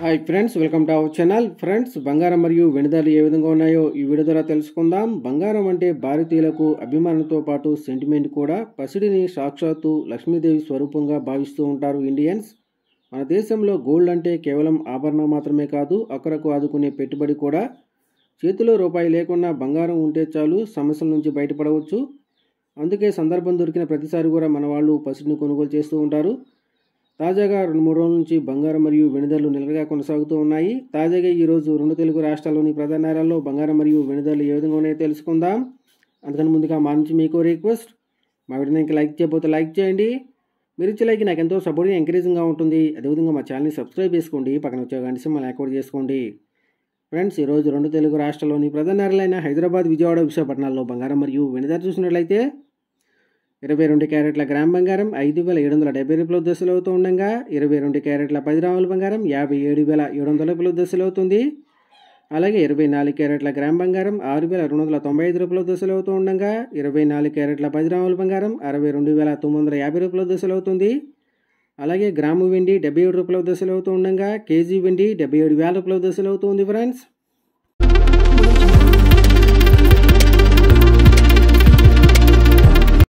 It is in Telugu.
hi friends welcome to our channel friends బంగారం మరియు వెండి ధరలు ఏ విధంగా ఉన్నాయో ఈ వీడియో ద్వారా తెలుసుకుందాం బంగారం అంటే భారతీయులకు అభిమానంతో పాటు సెంటిమెంట్ కూడా పసిడిని సాక్షాత్తు లక్ష్మీదేవి స్వరూపంగా భావిస్తూ ఉంటారు ఇండియన్స్ మన దేశంలో గోల్డ్ అంటే కేవలం ఆభరణం మాత్రమే కాదు అక్కడకు ఆదుకునే పెట్టుబడి కూడా చేతిలో రూపాయి లేకుండా బంగారం ఉంటే చాలు సమస్యల నుంచి బయటపడవచ్చు అందుకే సందర్భం దొరికిన ప్రతిసారి కూడా మన వాళ్ళు పసిడిని కొనుగోలు చేస్తూ ఉంటారు తాజాగా రెండు మూడు రోజుల నుంచి బంగారం మరియు వెనుదలు నిలకడగా కొనసాగుతూ ఉన్నాయి తాజాగా ఈరోజు రెండు తెలుగు రాష్ట్రాల్లోని ప్రధాన నగరాల్లో బంగారం మరియు వెనుదలు ఏ విధంగా ఉన్నాయో తెలుసుకుందాం అందుకని ముందుగా మా నుంచి మీకు రిక్వెస్ట్ మా వీడియోని ఇంకా లైక్ చేయకపోతే లైక్ చేయండి మీరు ఇచ్చే లైక్ నాకు ఎంతో సపోర్ట్గా ఎంకరేజింగ్గా ఉంటుంది అదేవిధంగా మా ఛానల్ని సబ్స్క్రైబ్ చేసుకోండి పక్కన వచ్చే గంట సింబల్ యాక్టివేట్ చేసుకోండి ఫ్రెండ్స్ ఈరోజు రెండు తెలుగు రాష్ట్రాల్లోని ప్రధాన నగరాలైన హైదరాబాద్ విజయవాడ విశాఖపట్నాల్లో బంగారం మరియు వెనుదలు చూసినట్లయితే ఇరవై రెండు క్యారెట్ల గ్రామ్ బంగారం ఐదు వేల ఏడు వందల డెబ్బై రూపాయల దశలు అవుతూ ఉండగా ఇరవై రెండు క్యారెట్ల పది గ్రాముల బంగారం యాభై ఏడు వేల ఏడు వందల రూపాయల దశలు అవుతుంది అలాగే ఇరవై నాలుగు క్యారెట్ల గ్రామ్ బంగారం ఆరు వేల రెండు వందల తొంభై ఐదు రూపాయల దశలు అవుతూ ఉండగా ఇరవై నాలుగు క్యారెట్ల పది గ్రాముల బంగారం అరవై రెండు వేల తొమ్మిది వందల యాభై రూపాయల దశలు అవుతుంది అలాగే గ్రాము వెండి డెబ్బై ఏడు రూపాయల దశలు అవుతూ ఉండగా కేజీ వెండి డెబ్బై ఏడు వేల రూపాయల దశలు అవుతుంది ఫ్రెండ్స్